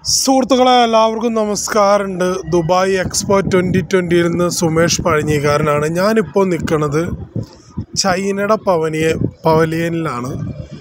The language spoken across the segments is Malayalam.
സുഹൃത്തുക്കളെ എല്ലാവർക്കും നമസ്കാരമുണ്ട് ദുബായ് എക്സ്പോ ട്വൻ്റി ട്വൻ്റിയിൽ നിന്ന് സുമേഷ് പഴഞ്ഞിക്കാരനാണ് ഞാനിപ്പോൾ നിൽക്കുന്നത് ചൈനയുടെ പവനിയ പവലിയനിലാണ്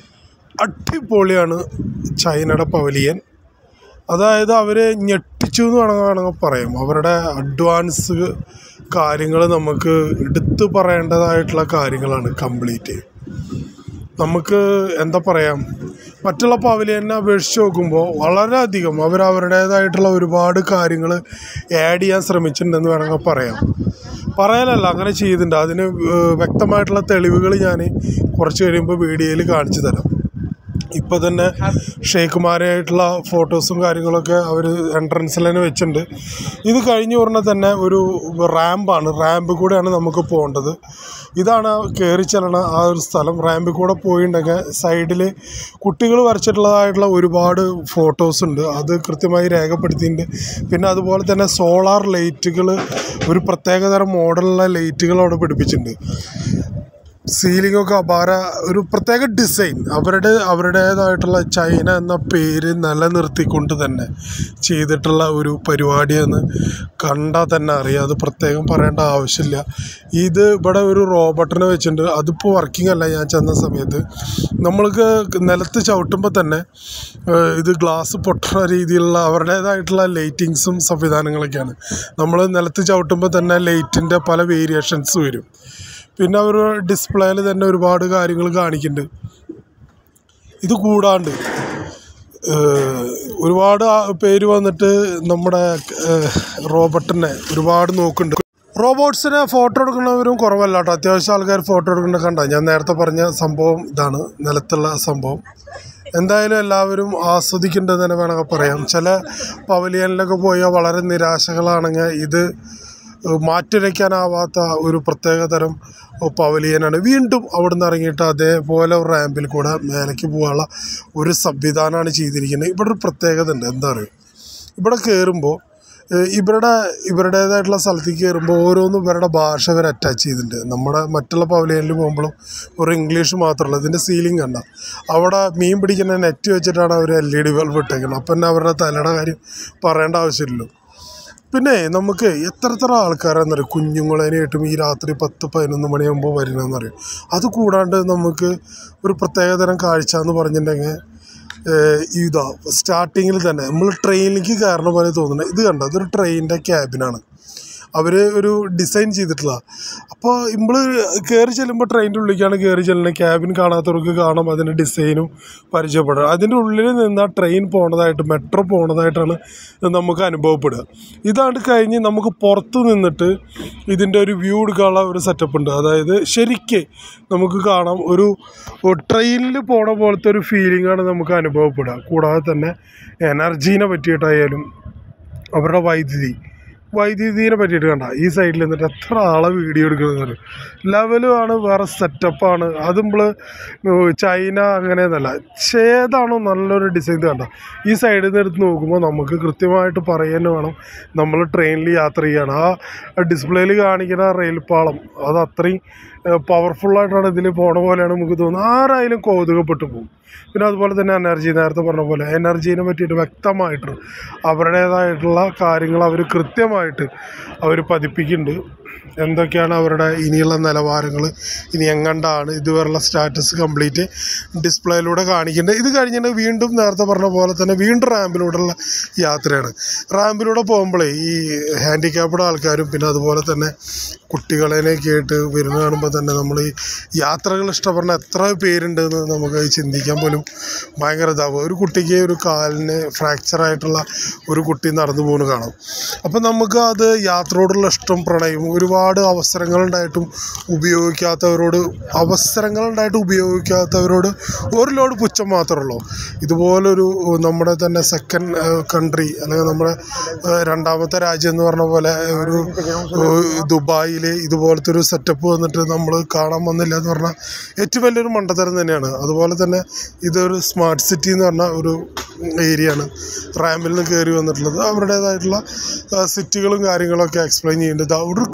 അടിപൊളിയാണ് ചൈനയുടെ പവലിയൻ അതായത് അവർ ഞെട്ടിച്ചു എന്ന് വേണമെങ്കിൽ വേണമെങ്കിൽ പറയാം അവരുടെ അഡ്വാൻസ് കാര്യങ്ങൾ നമുക്ക് എടുത്തു പറയേണ്ടതായിട്ടുള്ള കാര്യങ്ങളാണ് കംപ്ലീറ്റ് നമുക്ക് എന്താ പറയാം മറ്റുള്ള പവലിയനെ അപേക്ഷിച്ച് നോക്കുമ്പോൾ വളരെയധികം അവർ അവരുടേതായിട്ടുള്ള ഒരുപാട് കാര്യങ്ങൾ ആഡ് ചെയ്യാൻ ശ്രമിച്ചിട്ടുണ്ടെന്ന് വേണമെങ്കിൽ പറയാം പറയലല്ല അങ്ങനെ ചെയ്തിട്ടുണ്ട് അതിന് ഏഹ്, വ്യക്തമായിട്ടുള്ള തെളിവുകൾ ഞാൻ കുറച്ച് കഴിയുമ്പോൾ വീഡിയോയിൽ കാണിച്ചു തരാം ഇപ്പോൾ തന്നെ ഷെയ്ഖുമാരായിട്ടുള്ള ഫോട്ടോസും കാര്യങ്ങളൊക്കെ അവർ എൻട്രൻസിൽ തന്നെ വെച്ചിട്ടുണ്ട് ഇത് കഴിഞ്ഞ് ഉടനെ തന്നെ ഒരു റാമ്പാണ് റാമ്പ് കൂടെയാണ് നമുക്ക് പോകേണ്ടത് ഇതാണ് കയറി ചെല്ലണ ആ ഒരു സ്ഥലം റാമ്പിൽ കൂടെ പോയിട്ടുണ്ടെങ്കിൽ സൈഡിൽ കുട്ടികൾ വരച്ചിട്ടുള്ളതായിട്ടുള്ള ഒരുപാട് ഫോട്ടോസ് ഉണ്ട് അത് കൃത്യമായി രേഖപ്പെടുത്തിയിട്ടുണ്ട് പിന്നെ അതുപോലെ തന്നെ സോളാർ ലൈറ്റുകൾ ഒരു പ്രത്യേകതരം മോഡലുള്ള ലൈറ്റുകൾ അവിടെ പിടിപ്പിച്ചിട്ടുണ്ട് സീലിംഗ് ഒക്കെ അപാര ഒരു പ്രത്യേക ഡിസൈൻ അവരുടെ അവരുടേതായിട്ടുള്ള ചൈന എന്ന പേര് നിലനിർത്തിക്കൊണ്ട് തന്നെ ചെയ്തിട്ടുള്ള ഒരു പരിപാടിയെന്ന് കണ്ടാൽ തന്നെ അറിയാം അത് പ്രത്യേകം പറയേണ്ട ആവശ്യമില്ല ഇത് ഇവിടെ ഒരു റോബോട്ടിനെ വെച്ചിട്ടുണ്ട് അതിപ്പോൾ വർക്കിംഗ് അല്ല ഞാൻ ചെന്ന സമയത്ത് നമ്മൾക്ക് നിലത്ത് ചവിട്ടുമ്പോൾ തന്നെ ഏഹ്, ഇത് ഗ്ലാസ് പൊട്ടുന്ന രീതിയിലുള്ള അവരുടേതായിട്ടുള്ള ലൈറ്റിങ്സും സംവിധാനങ്ങളൊക്കെയാണ് നമ്മൾ നിലത്ത് ചവിട്ടുമ്പോൾ തന്നെ ലൈറ്റിൻ്റെ പല വേരിയേഷൻസ് വരും പിന്നെ അവർ ഡിസ്പ്ലേയിൽ തന്നെ ഒരുപാട് കാര്യങ്ങൾ കാണിക്കുന്നുണ്ട് ഇത് കൂടാണ്ട് ഏഹ്, ഒരുപാട് ആ- പേര് വന്നിട്ട് നമ്മുടെ ഏഹ്, റോബോട്ടിനെ ഒരുപാട് നോക്കുന്നുണ്ട് റോബോട്ട്സിനെ ഫോട്ടോ എടുക്കുന്നവരും കുറവല്ല കേട്ടോ അത്യാവശ്യം ആൾക്കാർ ഫോട്ടോ എടുക്കേണ്ട കണ്ട ഞാൻ നേരത്തെ പറഞ്ഞ സംഭവം ഇതാണ് നിലത്തുള്ള സംഭവം എന്തായാലും എല്ലാവരും ആസ്വദിക്കേണ്ടത് തന്നെ വേണമെങ്കിൽ പറയാം ചില പവലിയനിലൊക്കെ പോയാൽ വളരെ നിരാശകളാണെങ്കിൽ ഇത് മാറ്റുരയ്ക്കാനാവാത്ത ഒരു പ്രത്യേക തരം പവലിയനാണ് വീണ്ടും അവിടെ നിന്ന് ഇറങ്ങിയിട്ട് അതേപോലെ ഒരു റാമ്പിൽ കൂടെ മേലേക്ക് പോകാനുള്ള ഒരു സംവിധാനമാണ് ചെയ്തിരിക്കുന്നത് ഇവിടെ ഒരു പ്രത്യേകത ഉണ്ട് എന്താ പറയുക ഇവിടെ കയറുമ്പോൾ ഇവരുടെ ഇവരുടേതായിട്ടുള്ള സ്ഥലത്തേക്ക് കയറുമ്പോൾ ഓരോന്നും ഇവരുടെ ഭാഷ ഇവർ അറ്റാച്ച് ചെയ്തിട്ടുണ്ട് നമ്മുടെ മറ്റുള്ള പവലിയനിൽ പോകുമ്പോഴും ഒരു ഇംഗ്ലീഷ് മാത്രമല്ല ഇതിൻ്റെ സീലിംഗ് കണ്ട അവിടെ മീൻ പിടിക്കുന്ന നെറ്റ് വെച്ചിട്ടാണ് അവർ എൽ ഇ ഡി ബൾബ് ഇട്ടേക്കുന്നത് അപ്പം തന്നെ അവരുടെ തലയുടെ കാര്യം പറയേണ്ട ആവശ്യമില്ലല്ലോ പിന്നെ നമുക്ക് എത്ര എത്ര ആൾക്കാരാണെന്നറിയും കുഞ്ഞുങ്ങളേനായിട്ടും ഈ രാത്രി പത്ത് പതിനൊന്ന് മണിയാകുമ്പോൾ വരുന്നതെന്നറിയും അത് കൂടാണ്ട് നമുക്ക് ഒരു പ്രത്യേകതരം കാഴ്ച എന്ന് പറഞ്ഞിട്ടുണ്ടെങ്കിൽ ഏഹ് ഇതാ സ്റ്റാർട്ടിങ്ങിൽ തന്നെ നമ്മൾ ട്രെയിനിലേക്ക് കയറണ പോലെ തോന്നുന്നത് ഇത് കണ്ടോ ഇതൊരു ട്രെയിനിൻ്റെ ക്യാബിനാണ് അവർ ഒരു ഡിസൈൻ ചെയ്തിട്ടുള്ള അപ്പോൾ നമ്മൾ കയറി ചെല്ലുമ്പോൾ ട്രെയിനിൻ്റെ ഉള്ളിലേക്കാണ് കയറി ചെല്ലുന്നത് ക്യാബിൻ കാണാത്തവർക്ക് കാണാം അതിൻ്റെ ഡിസൈനും പരിചയപ്പെടുക അതിൻ്റെ ഉള്ളിൽ നിന്ന് ആ ട്രെയിൻ പോണതായിട്ട് മെട്രോ പോണതായിട്ടാണ് നമുക്ക് അനുഭവപ്പെടുക ഇതാണ്ട് കഴിഞ്ഞ് നമുക്ക് പുറത്ത് നിന്നിട്ട് ഇതിൻ്റെ ഒരു വ്യൂ എടുക്കാനുള്ള ഒരു സെറ്റപ്പ് ഉണ്ട് അതായത് ശരിക്ക് നമുക്ക് കാണാം ഒരു ട്രെയിനിൽ പോണ പോലത്തെ ഒരു ഫീലിംഗാണ് നമുക്ക് അനുഭവപ്പെടുക കൂടാതെ തന്നെ എനർജീനെ പറ്റിയിട്ടായാലും അവരുടെ വൈദ്യുതി വൈദ്യുതിനെ പറ്റിയിട്ട് കണ്ട ഈ സൈഡിൽ നിന്നിട്ട് എത്ര ആളെ വീഡിയോ എടുക്കുന്നത് ലെവലുമാണ് വേറെ സെറ്റപ്പാണ് അത് നമ്മൾ ചൈന അങ്ങനെയെന്നല്ല പക്ഷേ ഏതാണോ നല്ലൊരു ഡിസൈൻ കണ്ട ഈ സൈഡിൽ നിന്ന് എടുത്ത് നോക്കുമ്പോൾ നമുക്ക് കൃത്യമായിട്ട് പറയാൻ വേണം നമ്മൾ ട്രെയിനിൽ യാത്ര ചെയ്യാണ് ആ ഡിസ്പ്ലേയിൽ കാണിക്കുന്ന റെയിൽ പാളം അത് അത്രയും പവർഫുള്ളായിട്ടാണ് ഇതിൽ പോണ പോലെയാണ് നമുക്ക് തോന്നുന്നത് ആരായാലും കൗതുകപ്പെട്ടു പോകും പിന്നെ അതുപോലെ തന്നെ എനർജി നേരത്തെ പറഞ്ഞ പോലെ എനർജീനെ പറ്റിയിട്ട് വ്യക്തമായിട്ട് അവരുടേതായിട്ടുള്ള കാര്യങ്ങൾ അവർ കൃത്യമായിട്ട് അവർ പതിപ്പിക്കുന്നുണ്ട് എന്തൊക്കെയാണ് അവരുടെ ഇനിയുള്ള നിലവാരങ്ങൾ ഇനി എങ്ങണ്ടാണ് ഇതുവരെയുള്ള സ്റ്റാറ്റസ് കംപ്ലീറ്റ് ഡിസ്പ്ലേയിലൂടെ കാണിക്കുന്നുണ്ട് ഇത് കഴിഞ്ഞിട്ട് വീണ്ടും നേരത്തെ പറഞ്ഞ പോലെ തന്നെ വീണ്ടും റാമ്പിലൂടെയുള്ള യാത്രയാണ് റാമ്പിലൂടെ പോകുമ്പോഴേ ഈ ഹാൻഡിക്യാപ്ഡ് ആൾക്കാരും പിന്നെ അതുപോലെ തന്നെ കുട്ടികളെയൊക്കെ ആയിട്ട് വരുന്ന കാണുമ്പോൾ തന്നെ നമ്മൾ ഈ യാത്രകൾ ഇഷ്ടപ്പെടുന്ന എത്ര പേരുണ്ടെന്ന് നമുക്ക് ചിന്തിക്കാൻ പോലും ഭയങ്കര ഇതാവും ഒരു കുട്ടിക്ക് ഒരു കാലിന് ഫ്രാക്ചർ ആയിട്ടുള്ള ഒരു കുട്ടി നടന്നു പോകുന്നത് കാണാം അപ്പം നമുക്ക് അത് യാത്രയോടുള്ള ഇഷ്ടം പ്രണയവും ഒരുപാട് അവസരങ്ങളുണ്ടായിട്ടും ഉപയോഗിക്കാത്തവരോട് അവസരങ്ങളുണ്ടായിട്ട് ഉപയോഗിക്കാത്തവരോട് ഒരു ലോഡ് പുച്ഛം മാത്രമേ ഉള്ളൂ ഇതുപോലൊരു നമ്മുടെ തന്നെ സെക്കൻഡ് കൺട്രി അല്ലെങ്കിൽ നമ്മുടെ ഏഹ്, രണ്ടാമത്തെ രാജ്യം എന്ന് പറഞ്ഞ പോലെ ഒരു ഏഹ്, ദുബായിൽ ഇതുപോലത്തെ ഒരു സെറ്റപ്പ് വന്നിട്ട് നമ്മൾ കാണാൻ വന്നില്ല എന്ന് പറഞ്ഞാൽ ഏറ്റവും വലിയൊരു മണ്ടത്തരം തന്നെയാണ് അതുപോലെ തന്നെ ഇതൊരു സ്മാർട്ട് സിറ്റി എന്ന് പറഞ്ഞ ഒരു ഏരിയ ആണ് റാമ്പിൽ നിന്ന് കയറി വന്നിട്ടുള്ളത് അവരുടേതായിട്ടുള്ള സിറ്റികളും കാര്യങ്ങളൊക്കെ എക്സ്പ്ലെയിൻ ചെയ്യുന്നുണ്ട് ഇതാ അവിടെ ഒരു കാറ്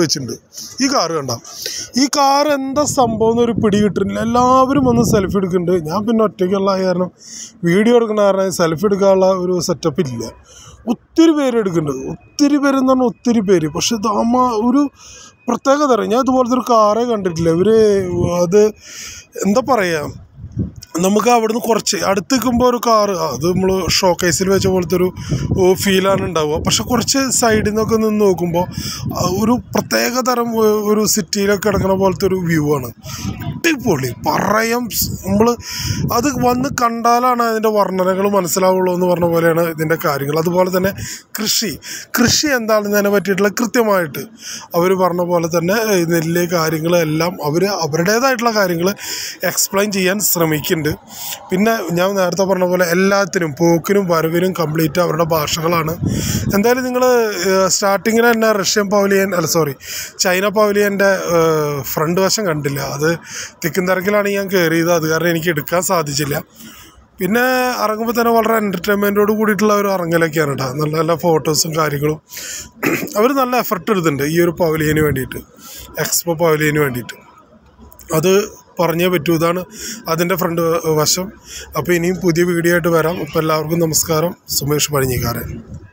വെച്ചിട്ടുണ്ട് ഈ കാറ് കണ്ട ഈ കാർ എന്താ സംഭവം എന്നൊരു പിടി കിട്ടുന്നില്ല എല്ലാവരും വന്ന് സെൽഫി എടുക്കുന്നുണ്ട് ഞാൻ പിന്നെ ഒറ്റയ്ക്കുള്ള കാരണം വീഡിയോ എടുക്കുന്ന കാരണം സെൽഫി എടുക്കാനുള്ള ഒരു സെറ്റപ്പ് ഇല്ല ഒത്തിരി പേര് എടുക്കുന്നുണ്ട് ഒത്തിരി പേരെന്ന് പറഞ്ഞാൽ ഒത്തിരി പേര് പക്ഷെ ഇത് അമ്മ ഒരു പ്രത്യേകത അറിയാം ഞാൻ ഇതുപോലത്തെ ഒരു കാറേ കണ്ടിട്ടില്ല ഇവർ അത് എന്താ പറയുക നമുക്ക് അവിടുന്ന് കുറച്ച് അടുത്ത് നിൽക്കുമ്പോൾ ഒരു കാറ് അത് നമ്മൾ ഷോക്കേസിൽ വെച്ച പോലത്തെ ഒരു ഫീലാണ് ഉണ്ടാവുക പക്ഷെ കുറച്ച് സൈഡിൽ നിന്നൊക്കെ നിന്ന് നോക്കുമ്പോൾ ആ, ഒരു പ്രത്യേക തരം ഒ- ഒരു സിറ്റിയിലൊക്കെ കിടക്കുന്ന പോലത്തെ ഒരു വ്യൂ ആണ് അടിപൊളി പറയാം നമ്മൾ അത് വന്ന് കണ്ടാലാണ് അതിൻ്റെ വർണ്ണനകൾ മനസ്സിലാവുള്ളൂ എന്ന് പറഞ്ഞ പോലെയാണ് ഇതിൻ്റെ കാര്യങ്ങൾ അതുപോലെ തന്നെ കൃഷി കൃഷി എന്താണെന്നതിനെ പറ്റിയിട്ടുള്ള കൃത്യമായിട്ട് അവർ പറഞ്ഞ പോലെ തന്നെ ഈ നെല്ല് കാര്യങ്ങൾ എല്ലാം അവർ അവരുടേതായിട്ടുള്ള കാര്യങ്ങൾ എക്സ്പ്ലെയിൻ ചെയ്യാൻ ശ്രമിക്കുന്നുണ്ട് പിന്നെ ഞാൻ നേരത്തെ പറഞ്ഞ പോലെ എല്ലാത്തിനും പോക്കിനും വരവിനും കംപ്ലീറ്റ് അവരുടെ ഭാഷകളാണ് എന്തായാലും നിങ്ങൾ സ്റ്റാർട്ടിങ്ങിൽ തന്നെ റഷ്യൻ പവലിയൻ അല്ല സോറി ചൈന പവലിയൻ്റെ ഫ്രണ്ട് വശം കണ്ടില്ല അത് തിക്കും തിരക്കിലാണ് ഞാൻ കയറിയത് അത് കാരണം എനിക്ക് എടുക്കാൻ സാധിച്ചില്ല പിന്നെ ഇറങ്ങുമ്പോൾ തന്നെ വളരെ എൻ്റർടൈൻമെൻറ്റോട് കൂടിയിട്ടുള്ള ഒരു ഇറങ്ങലൊക്കെയാണ് കേട്ടോ നല്ല നല്ല ഫോട്ടോസും കാര്യങ്ങളും അവർ നല്ല എഫർട്ട് എടുത്തിട്ടുണ്ട് ഈ ഒരു പവലിയന് വേണ്ടിയിട്ട് എക്സ്പോ പവലിയന് വേണ്ടിയിട്ട് അത് പറഞ്ഞേ പറ്റൂ ഇതാണ് അതിൻ്റെ ഫ്രണ്ട് വശം അപ്പോൾ ഇനിയും പുതിയ വീഡിയോ ആയിട്ട് വരാം അപ്പോൾ എല്ലാവർക്കും നമസ്കാരം സുമേഷ് പഴിഞ്ഞിക്കാരൻ